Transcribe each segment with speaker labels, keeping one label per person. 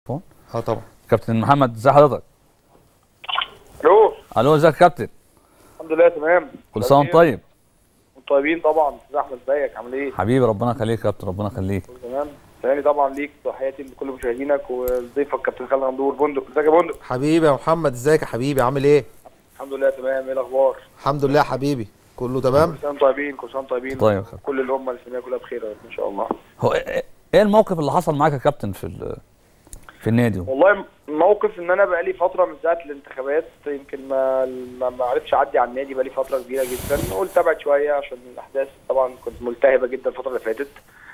Speaker 1: اه طبعا
Speaker 2: كابتن محمد ازي حضرتك
Speaker 3: الو
Speaker 2: الو ازيك يا كابتن
Speaker 3: الحمد لله تمام
Speaker 2: كل سنه وانت طيب
Speaker 3: وانتم طيبين طبعا استاذ احمد ازيك عامل ايه
Speaker 2: حبيبي ربنا يخليك يا كابتن ربنا يخليك
Speaker 3: كله تمام تاني طبعا ليك تحياتي لكل مشاهدينك وضيفك كابتن خالد غندور بندق ازيك يا بندق
Speaker 1: حبيبي يا محمد ازيك يا حبيبي عامل ايه
Speaker 3: الحمد لله تمام ايه الاخبار
Speaker 1: الحمد لله يا حبيبي كله تمام
Speaker 3: كل سنه وانتم طيبين كل سنه وانتم طيبين
Speaker 2: طيب يا كابتن.
Speaker 3: كل الامه الاسلاميه كلها بخير يا رب ان شاء الله
Speaker 2: هو ايه إيه الموقف اللي حصل معاك يا كابتن في ال- في النادي
Speaker 3: والله موقف ان انا بقالي فتره من ساعه الانتخابات يمكن ما ما ما عرفتش اعدي على النادي بقالي فتره كبيره جدا قلت ابعد شويه عشان الاحداث طبعا كنت ملتهبه جدا الفتره اللي فاتت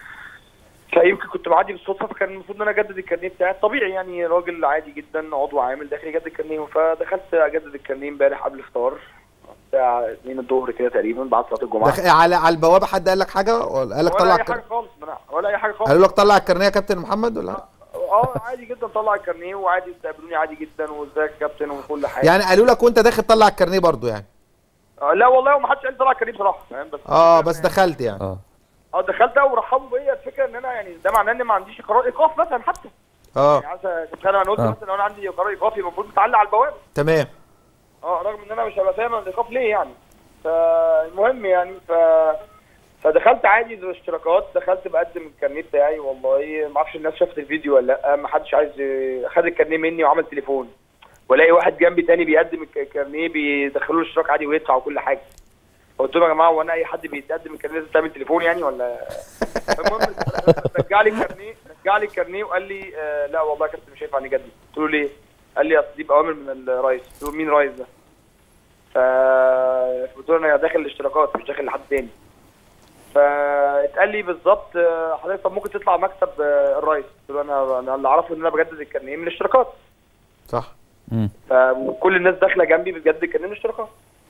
Speaker 3: فيمكن كنت معدي بالصدفه فكان المفروض ان انا اجدد الكارنيه بتاعي طبيعي يعني راجل عادي جدا عضو عامل داخل يجدد الكارنيه فدخلت اجدد الكارنيه امبارح قبل الفطار الساعه 2 الظهر كده تقريبا بعد صلاه الجمعه
Speaker 1: دخ... على على البوابه حد قال لك حاجه ولا قال لك
Speaker 3: ولا
Speaker 1: طلع
Speaker 3: اي
Speaker 1: الكر...
Speaker 3: حاجه خالص ما أنا- ولا اي حاجه خالص
Speaker 1: قالوا لك طلع الكارنيه يا كابتن محمد ولا
Speaker 3: اه عادي جدا طلع الكارنيه وعادي استقبلوني عادي جدا وازيك يا كابتن وكل حاجه
Speaker 1: يعني قالوا لك وانت داخل طلع الكارنيه برضو يعني
Speaker 3: آه، لا والله ما حدش قال طلع كريم بصراحه فاهم بس
Speaker 1: اه بس دخلت يعني
Speaker 2: اه
Speaker 3: اه دخلت ورحبوا بيا الفكره ان انا يعني ده معناه ان ما عنديش قرار ايقاف مثلا حتى
Speaker 1: اه
Speaker 3: يعني عايز تخيل انا قلت
Speaker 2: آه.
Speaker 3: مثلا لو انا عندي قرار ايقافي المفروض متعلق على البوابه
Speaker 1: تمام
Speaker 3: اه رغم ان انا مش هبقى فاهم الايقاف ليه يعني فالمهم يعني ف فدخلت عادي زي الاشتراكات دخلت بقدم الكارنيه بتاعي والله ما اعرفش الناس شافت الفيديو ولا لا ما حدش عايز خد الكارنيه مني وعمل تليفون والاقي واحد جنبي تاني بيقدم الك- الكارنيه بيدخلوا له الاشتراك عادي ويدفع وكل حاجه قلت لهم يا جماعه هو انا اي حد بيتقدم الكارنيه لازم تعمل تليفون يعني ولا المهم رجع لي الكارنيه رجع لي الكارنيه وقال لي آه لا والله يا كابتن مش هينفع نجدد قلت له ليه؟ قال لي اصل دي باوامر من الرئيس قلت له مين الرئيس ده؟ ف قلت له انا داخل الاشتراكات مش داخل لحد تاني فاتقال لي بالظبط آه، حضرتك طب ممكن تطلع مكتب آه، الرئيس قلت له انا انا اللي اعرفه ان انا بجدد الكارنيه من الاشتراكات
Speaker 1: صح
Speaker 2: امم
Speaker 3: فكل الناس داخله جنبي بتجدد الكارنيه من الاشتراكات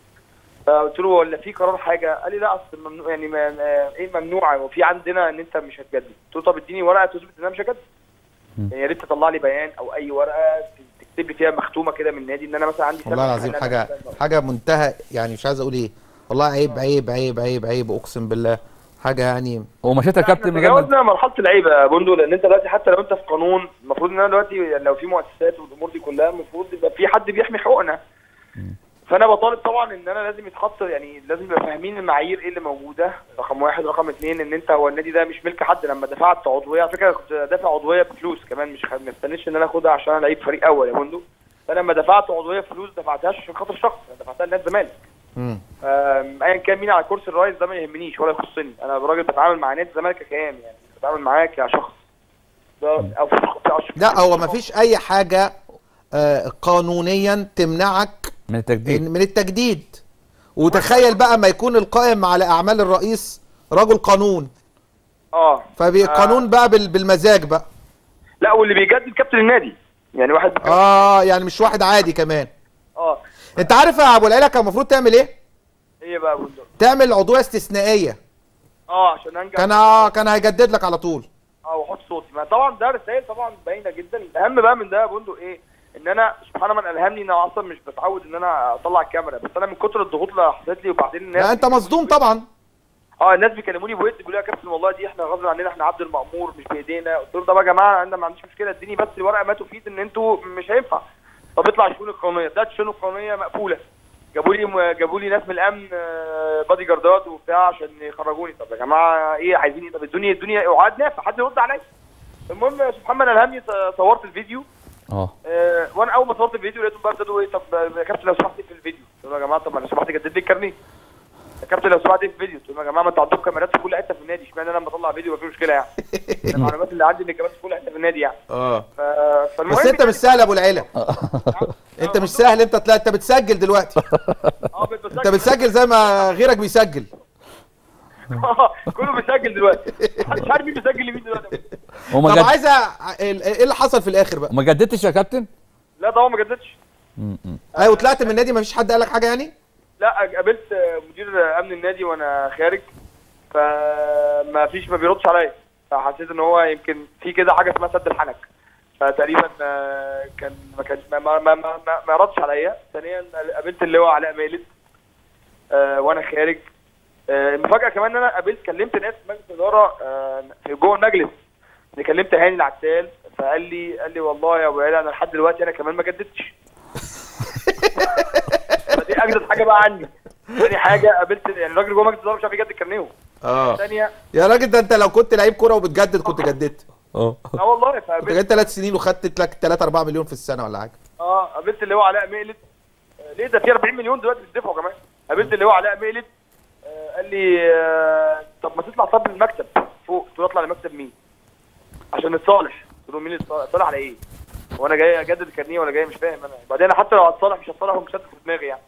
Speaker 3: فقلت له ولا في قرار حاجه قال لي لا اصل ممنوع يعني ما آه، ايه ممنوع وفي عندنا ان انت مش هتجدد قلت له طب اديني ورقه تثبت ان انا مش هجدد
Speaker 2: مم.
Speaker 3: يعني يا ريت تطلع لي بيان او اي ورقه تكتب لي فيها مختومه كده من النادي ان انا مثلا عندي
Speaker 1: والله
Speaker 3: سبب
Speaker 1: العظيم
Speaker 3: إن أنا
Speaker 1: حاجه
Speaker 3: مش-
Speaker 1: حاجه منتهى يعني مش عايز اقول ايه والله عيب عيب عيب عيب عيب اقسم بالله حاجه يعني
Speaker 2: ومشيت يا كابتن
Speaker 3: احنا
Speaker 2: من غير ما
Speaker 3: تجاوزنا مرحله العيب يا بندو لان انت دلوقتي حتى لو انت في قانون المفروض ان انا دلوقتي لو في مؤسسات والامور دي كلها المفروض يبقى في حد بيحمي حقوقنا فانا بطالب طبعا ان انا لازم يتحط يعني لازم يبقى فاهمين المعايير ايه اللي موجوده رقم واحد رقم اثنين ان انت هو النادي ده مش ملك حد لما دفعت عضويه على فكره كنت دافع عضويه بفلوس كمان مش خ- ما استنيتش ان انا اخدها عشان انا لعيب فريق اول يا بندو فانا لما دفعت عضويه فلوس دفعتهاش عشان خاطر شخص انا دفعتها لنادي الزمالك
Speaker 1: امم
Speaker 3: آم، ايا كان مين على كرسي الرئيس ده ما يهمنيش ولا يخصني انا راجل بتعامل مع نادي الزمالك ككيان يعني بتعامل معاه كشخص ده او في في-
Speaker 1: لا هو ما فيش اي حاجه آه قانونيا تمنعك
Speaker 2: من التجديد
Speaker 1: من التجديد وتخيل بقى ما يكون القائم على اعمال الرئيس رجل قانون
Speaker 3: اه
Speaker 1: فقانون بقى بال- بالمزاج بقى
Speaker 3: لا واللي بيجدد كابتن النادي يعني واحد
Speaker 1: اه يعني مش واحد عادي كمان
Speaker 3: اه
Speaker 1: انت عارف يا ابو العيله كان المفروض تعمل ايه
Speaker 3: ايه بقى يا بندق
Speaker 1: تعمل عضويه استثنائيه
Speaker 3: اه عشان انجح
Speaker 1: كان آه كان هيجدد لك على طول
Speaker 3: اه واحط صوتي ما طبعا ده رسائل طبعا باينه جدا الاهم بقى من ده يا بندق ايه ان انا سبحان من الهمني ان انا اصلا مش بتعود ان انا اطلع الكاميرا بس انا من كتر الضغوط اللي حصلت لي وبعدين الناس
Speaker 1: لا انت مصدوم طبعا
Speaker 3: اه الناس بيكلموني بود بيقولوا لي يا كابتن والله دي احنا غصب عننا احنا عبد المأمور مش بايدينا قلت لهم طب يا جماعه انا ما عنديش مشكله اديني بس الورقه ما تفيد ان انتوا مش هينفع طب اطلع الشؤون القانونيه ده الشؤون القانونيه مقفوله جابوا لي جابوا لي ناس من الامن آه، بادي جاردات وبتاع عشان يخرجوني طب يا جماعه ايه عايزين ايه طب ادوني ادوني اوعاد نافع حد يرد عليا المهم سبحان من الهمني صورت الفيديو
Speaker 2: اه
Speaker 3: آه، وانا اول ما صورت الفيديو لقيتهم بقى ابتدوا ايه طب يا كابتن لو سمحت في الفيديو قلت لهم يا جماعه طب انا سمحت جدد لي الكارنيه يا كابتن لو سمحت في الفيديو قلت لهم يا جماعه ما انتوا عندكم كاميرات في كل حته في النادي اشمعنى انا لما اطلع فيديو مفيش مشكله يعني المعلومات اللي عندي ان الكاميرات في كل حته في النادي يعني
Speaker 1: اه
Speaker 3: ف... فالمهم
Speaker 1: بس انت مش سهل يا ابو العيله انت مش سهل انت طلع انت بتسجل دلوقتي
Speaker 3: اه بت-
Speaker 1: انت بتسجل زي ما غيرك بيسجل
Speaker 3: كله بيسجل دلوقتي محدش عارف مين بيسجل لمين دلوقتي
Speaker 2: وما
Speaker 1: طب
Speaker 2: جد...
Speaker 1: عايز أ- ال- ايه اللي حصل في الاخر بقى
Speaker 2: ما جددتش يا كابتن
Speaker 3: لا طبعا ما جددتش
Speaker 2: م- م.
Speaker 1: ايوه طلعت من النادي مفيش حد قال لك حاجه يعني
Speaker 3: لا قابلت مدير امن النادي وانا خارج فما فيش ما بيردش عليا فحسيت ان هو يمكن في كده حاجه اسمها سد الحنك فتقريبا آه، كان ما كان ما ما ما, ما, ما, ما ردش عليا ثانيا قابلت اللواء علاء مالد آه، وانا خارج آه، المفاجاه كمان ان انا قابلت كلمت ناس في مجلس الاداره آه، في جوه المجلس كلمت هاني العتال فقال لي قال لي والله يا ابو عيلة انا لحد دلوقتي انا كمان ما جددتش فدي اجدد حاجه بقى عني تاني حاجه قابلت يعني الراجل جوه مجلس الاداره مش عارف يجدد كارنيه
Speaker 1: اه
Speaker 3: ثانيه
Speaker 1: يا راجل ده انت لو كنت لعيب كوره وبتجدد كنت جددت
Speaker 2: اه
Speaker 3: اه والله
Speaker 1: كنت
Speaker 3: فقابلت
Speaker 1: جددت ثلاث سنين وخدت لك 3 4 مليون في السنه ولا حاجه
Speaker 3: اه قابلت اللي هو علاء مقلد آه، ليه ده في 40 مليون دلوقتي بيدفعوا كمان قابلت اللي هو علاء مقلد آه، قال لي آه، طب ما تطلع طب المكتب فوق قلت له اطلع لمكتب مين عشان نتصالح قلت له مين اللي يتصالح اتصالح على ايه وانا جاي اجدد الكارنيه ولا جاي مش فاهم انا بعدين أنا حتى لو هتصالح مش هتصالح ومش هدخل في دماغي يعني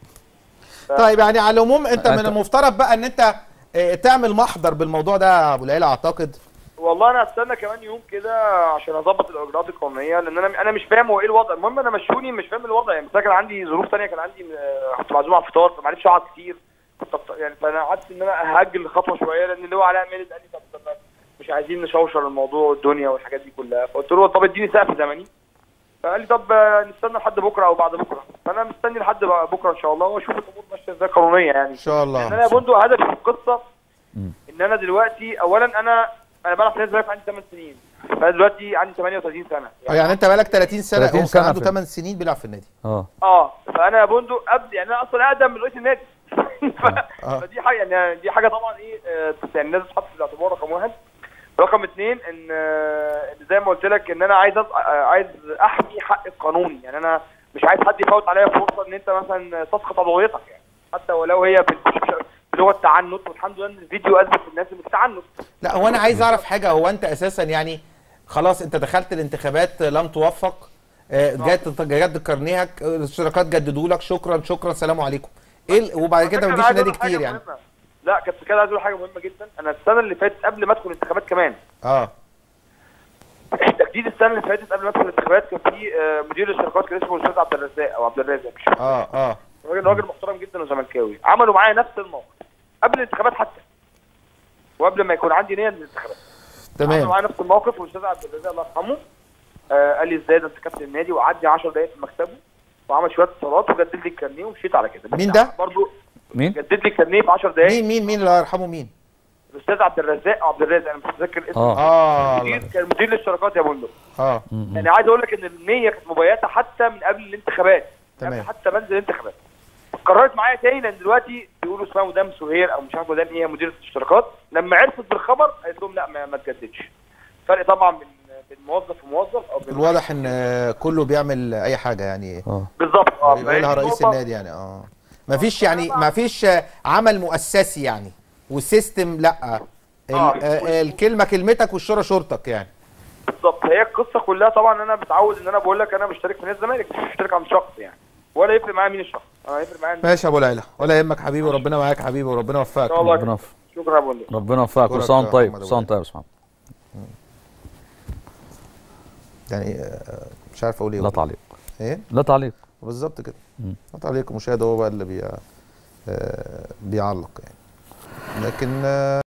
Speaker 1: طيب يعني على العموم انت من
Speaker 2: أنت-
Speaker 1: المفترض بقى ان انت اه، تعمل محضر بالموضوع ده يا ابو العيله اعتقد
Speaker 3: والله انا هستنى كمان يوم كده عشان اظبط الاجراءات القانونيه لان انا انا مش فاهم هو ايه الوضع المهم انا مشوني مش فاهم الوضع يعني مثلا كان عندي ظروف ثانيه كان عندي آه، كنت معزوم على الفطار فما عرفتش اقعد كتير كنت أفط- يعني فانا قعدت ان انا اهجل الخطوه شويه لان اللي هو علاء مالد قال لي طب طب مش عايزين نشوشر الموضوع والدنيا والحاجات دي كلها فقلت له طب اديني سقف زمني فقال لي طب آه، نستنى لحد بكره او بعد بكره فانا مستني لحد بقى بكره ان شاء الله واشوف الامور ماشيه ازاي قانونيه يعني
Speaker 1: ان شاء
Speaker 3: ان انا
Speaker 1: الله
Speaker 3: يا بندق هدفي في القصه
Speaker 2: مم.
Speaker 3: ان انا دلوقتي اولا انا انا بلعب في نادي الزمالك عندي 8 سنين فانا دلوقتي عندي 38 سنه
Speaker 1: اه يعني انت بقالك 30 سنه
Speaker 2: 30
Speaker 1: هو
Speaker 2: سنة
Speaker 1: كان عنده
Speaker 2: في-
Speaker 1: 8 سنين بيلعب في النادي
Speaker 2: اه
Speaker 3: اه فانا يا بندق ابدا يعني انا اصلا اقدم من رئيس النادي ف...
Speaker 1: آه.
Speaker 3: فدي حاجه يعني دي حاجه طبعا ايه آه، يعني لازم تتحط في الاعتبار رقم واحد رقم اثنين ان آه، إن زي ما قلت لك ان انا عايز أط- آه، عايز احمي حق القانوني يعني انا مش عايز حد يفوت عليا فرصه ان انت مثلا تسقط عضويتك يعني حتى ولو هي بال- بلغه التعنت والحمد لله ان الفيديو اثبت للناس ان في تعنت
Speaker 1: لا هو انا عايز اعرف حاجه هو انت اساسا يعني خلاص انت دخلت الانتخابات لم توفق اه، جات جدد كارنيهك اه، الاشتراكات جددوا لك شكرا شكرا سلام عليكم ايه ال- وبعد كده ما
Speaker 3: أنا
Speaker 1: تجيش
Speaker 3: عايز
Speaker 1: النادي
Speaker 3: أقول حاجة
Speaker 1: كتير يعني
Speaker 3: مهمة. لا كنت كده عايز اقول حاجه مهمه جدا انا السنه اللي فاتت قبل ما ادخل الانتخابات كمان
Speaker 1: اه
Speaker 3: تجديد السنه اللي فاتت قبل ما ادخل الانتخابات كان في آه، مدير الشركات كان اسمه الاستاذ عبد الرزاق او عبد الرازق مش فاكر.
Speaker 1: اه اه
Speaker 3: راجل راجل محترم جدا وزملكاوي عملوا معايا نفس الموقف قبل الانتخابات حتى وقبل ما يكون عندي نيه للانتخابات عملوا
Speaker 1: تمام
Speaker 3: معايا نفس الموقف والاستاذ عبد الرزاق الله يرحمه آه قال لي ازاي ده انت كابتن النادي وقعدني 10 دقائق في مكتبه وعمل شويه اتصالات وجدد لي الكارنيه ومشيت على كده بس
Speaker 1: مين ده؟
Speaker 3: برضه
Speaker 2: مين؟
Speaker 3: جدد لي الكارنيه في 10 دقائق
Speaker 1: مين مين مين الله يرحمه مين
Speaker 3: الاستاذ عبد الرزاق او عبد الرازق انا مش متذكر اسمه
Speaker 2: اه
Speaker 1: اه
Speaker 3: مدير
Speaker 1: الله.
Speaker 3: كان مدير للشركات يا بندق
Speaker 1: اه
Speaker 2: م- م.
Speaker 3: يعني عايز اقول لك ان النيه كانت مبيته حتى من قبل الانتخابات
Speaker 1: تمام.
Speaker 3: قبل حتى بنزل الانتخابات قررت معايا تاني لان دلوقتي بيقولوا اسمها مدام سهير او مش عارف مدام ايه مديره الاشتراكات لما عرفت بالخبر قالت لهم لا ما, ما تجددش فرق طبعا من بين موظف وموظف او بين
Speaker 1: الواضح ان اه، كله بيعمل اي حاجه يعني
Speaker 2: اه
Speaker 3: بالظبط اه
Speaker 1: يقولها
Speaker 3: فهي دي
Speaker 1: رئيس
Speaker 3: نقطة.
Speaker 1: النادي يعني اه مفيش يعني مفيش اه، عمل مؤسسي يعني والسيستم لا ال-
Speaker 3: آه.
Speaker 1: اه، الكلمه كلمتك والشوره شورتك يعني
Speaker 3: بالظبط هي القصه كلها طبعا انا متعود ان انا بقول لك انا مشترك في نادي الزمالك مش مشترك عند شخص يعني ولا يفرق معايا مين الشخص انا يفرق معايا إن-
Speaker 1: ماشي يا ابو العيله ولا يهمك حبيبي وربنا معاك حبيبي وربنا
Speaker 3: ان
Speaker 1: يوفقك
Speaker 3: شاء الله
Speaker 2: ربنا يوفقك
Speaker 3: شكرا يا ابو وليد.
Speaker 2: ربنا يوفقك
Speaker 1: أشكرك
Speaker 2: كل سنه وأنت
Speaker 1: يا
Speaker 2: طيب
Speaker 1: محمد
Speaker 2: كل سنه وأنت طيب يا اسماعيل
Speaker 1: يعني اه، مش عارف اقول ايه
Speaker 2: لا تعليق
Speaker 1: ايه
Speaker 2: لا تعليق
Speaker 1: بالظبط كده
Speaker 2: مم.
Speaker 1: لا تعليق المشاهد هو بقى اللي بي اه، بيعلق يعني لكن اه،